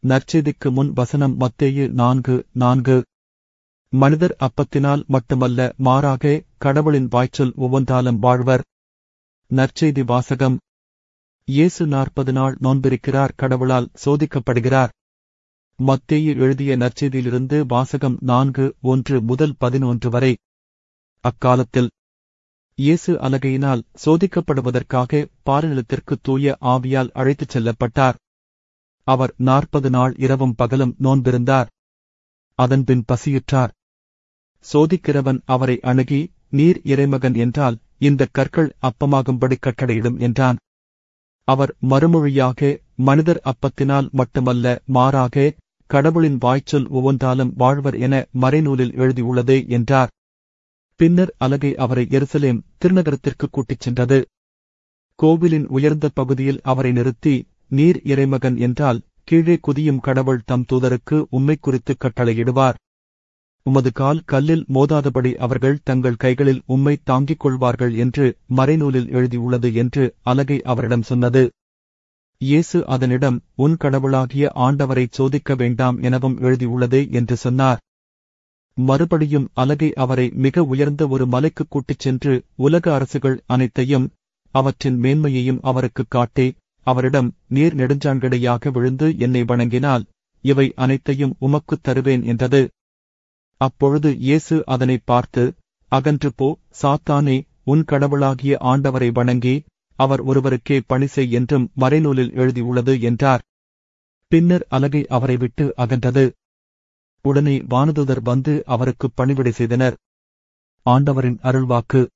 நற்செய்திக்கு முன் வசனம் மத்தேயு நான்கு நான்கு மனிதர் அப்பத்தினால் மட்டுமல்ல மாறாக கடவுளின் வாய்ச்சொல் ஒவ்வொன்றாலும் வாழ்வர் நற்செய்தி வாசகம் இயேசு நாற்பது நாள் நோன்பிருக்கிறார் கடவுளால் சோதிக்கப்படுகிறார் மத்தேயு எழுதிய நற்செய்தியிலிருந்து வாசகம் நான்கு ஒன்று முதல் பதினொன்று வரை அக்காலத்தில் இயேசு அலகையினால் சோதிக்கப்படுவதற்காக பாரநிலத்திற்கு தூய ஆவியால் அழைத்துச் செல்லப்பட்டார் அவர் நாற்பது நாள் இரவும் பகலும் நோன்பிருந்தார் அதன்பின் பசியுற்றார் சோதிக்கிறவன் அவரை அணுகி நீர் இறைமகன் என்றால் இந்த கற்கள் அப்பமாகும்படி கட்டளையிடும் என்றான் அவர் மறுமொழியாக மனிதர் அப்பத்தினால் மட்டுமல்ல மாறாக கடவுளின் வாய்ச்சொல் ஒவ்வொன்றாலும் வாழ்வர் என மறைநூலில் எழுதியுள்ளதே என்றார் பின்னர் அலகை அவரை எருசலேம் திருநகரத்திற்கு கூட்டிச் சென்றது கோவிலின் உயர்ந்த பகுதியில் அவரை நிறுத்தி நீர் இறைமகன் என்றால் கீழே குதியும் கடவுள் தம் தூதருக்கு உம்மை குறித்து கட்டளையிடுவார் உமது கால் கல்லில் மோதாதபடி அவர்கள் தங்கள் கைகளில் உம்மை தாங்கிக் கொள்வார்கள் என்று மறைநூலில் எழுதியுள்ளது என்று அலகை அவரிடம் சொன்னது இயேசு அதனிடம் உன் கடவுளாகிய ஆண்டவரைச் சோதிக்க வேண்டாம் எனவும் எழுதியுள்ளதே என்று சொன்னார் மறுபடியும் அலகை அவரை மிக உயர்ந்த ஒரு மலைக்குக் கூட்டிச் சென்று உலக அரசுகள் அனைத்தையும் அவற்றின் மேன்மையையும் அவருக்குக் காட்டி அவரிடம் நீர் நெடுஞ்சான்கடையாக விழுந்து என்னை வணங்கினால் இவை அனைத்தையும் உமக்குத் தருவேன் என்றது அப்பொழுது இயேசு அதனை பார்த்து அகன்று போ சாத்தானே உன் கடவுளாகிய ஆண்டவரை வணங்கி அவர் ஒருவருக்கே பணி செய் என்றும் மறைநூலில் எழுதியுள்ளது என்றார் பின்னர் அலகை அவரை விட்டு அகன்றது உடனே வானதுதர் வந்து அவருக்குப் பணிவிடை செய்தனர் ஆண்டவரின் அருள்வாக்கு